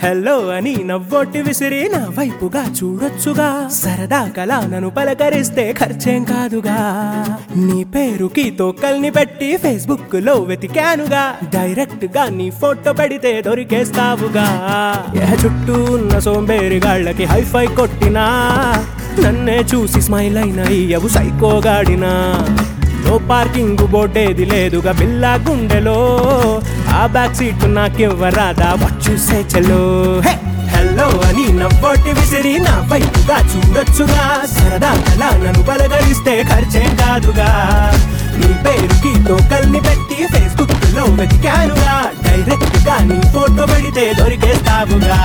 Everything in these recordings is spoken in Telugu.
హలో అని నవ్వొట్టి విసిరి నా వైపుగా చూడొచ్చుగా సరదా కలా నన్ను పలకరిస్తే ఖర్చేం కాదుగా నీ పేరుకి తోకల్ని పెట్టి ఫేస్బుక్ లో వెతికానుగా డైరెక్ట్ గా నీ ఫోటో పెడితే దొరికేస్తావుగా ఏ చుట్టూ ఉన్న సోంబేరి గాళ్ళకి హైఫై కొట్టినా నన్నే చూసి స్మైల్ అయిన ఇయ్యవు సైకోగాడినా నో పార్కింగ్ బోర్డేది లేదుగా బిల్లా గుండెలో ఆ బ్యాక్ సీట్ నాకివ్వరాదా వచ్చూసే చలో హలో అని నవ్వొట్టి విసిరి నా వైపుగా చూడొచ్చుగా సరదా కలా నన్ను బలగరిస్తే ఖర్చేం కాదుగా నీ పేరుకి టోకల్ని పెట్టి ఫేస్బుక్ లో వెతికానుగా డైరెక్ట్ గా నీ ఫోటో పెడితే దొరికేస్తావుగా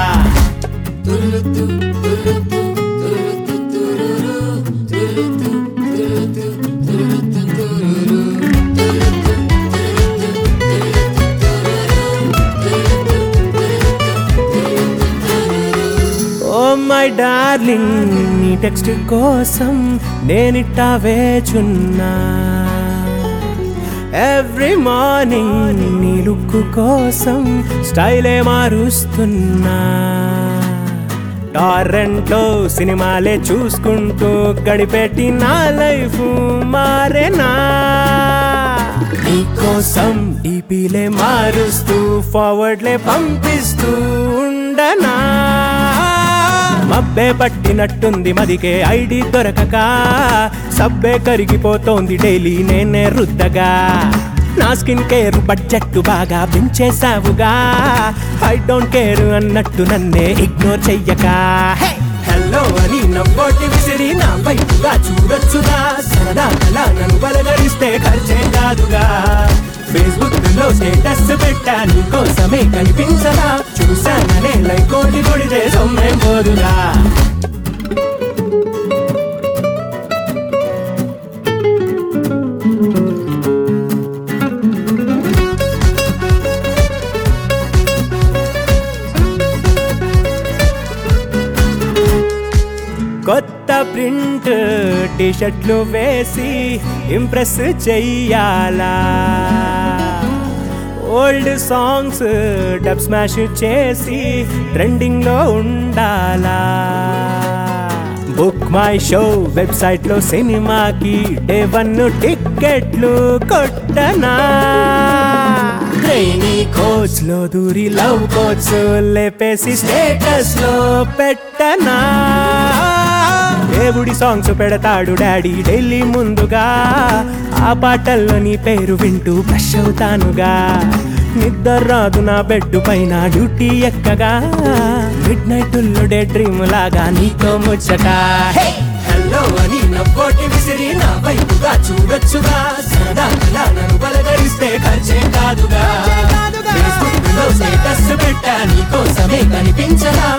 ఓ మై డార్లింగ్ నీ టెక్స్ట్ కోసం నేనిట్టా వేచున్నా ఎవ్రీ మార్నింగ్ నీ లుక్ కోసం స్టైలే మారుస్తున్నా టారెంట్లో సినిమాలే చూసుకుంటూ గడిపెట్టి నా లైఫ్ మారేనా నీకోసం డీపీలే మారుస్తూ ఫార్వర్డ్లే పంపిస్తూ ఉండనా మబ్బే పట్టినట్టుంది మదికే ఐడి దొరకక సబ్బే కరిగిపోతోంది డైలీ నేనే రుద్దగా నా స్కిన్ కేర్ బడ్జెట్ బాగా పెంచేసావుగా ఐ డోంట్ కేర్ అన్నట్టు నన్నే ఇగ్నోర్ చెయ్యక హలో అని నవ్వోటి విసిరి నా వైపుగా చూడొచ్చుగా సరదా కలా నన్ను బలగరిస్తే ఖర్చే కాదుగా ఫేస్బుక్ లో స్టేటస్ పెట్టా నీకోసమే కనిపించదా చూశాననే లైక్ కోటి కొడితే సొమ్మేం పోదుగా కొత్త ప్రింట్ టీషర్ట్లు వేసి ఇంప్రెస్ చెయ్యాలా ఓల్డ్ సాంగ్స్ డబ్ స్మాష్ చేసి ట్రెండింగ్ లో ఉండాలా బుక్ మై షో వెబ్సైట్ లో సినిమాకి డే వన్ టిక్కెట్లు కొట్టనా ట్రైనీ కోచ్ లో దూరి లవ్ కోచ్ లేపేసి స్టేటస్ లో పెట్టనా దేవుడి సాంగ్స్ పెడతాడు డాడీ ఢిల్లీ ముందుగా ఆ పాటల్లో నీ పేరు వింటూ బ్రష్ అవుతానుగా నిద్ర రాదు నా బెడ్ పైన డ్యూటీ ఎక్కగా మిడ్ నైట్ డే డ్రీమ్ లాగా నీతో ముచ్చట హలో అని నవ్వోటి విసిరి నా వైపుగా చూడొచ్చుగా సరదా కలా నన్ను బలగరిస్తే ఖర్చే కాదుగా ఫేస్బుక్ లో స్టేటస్ పెట్టా నీకోసమే కనిపించదా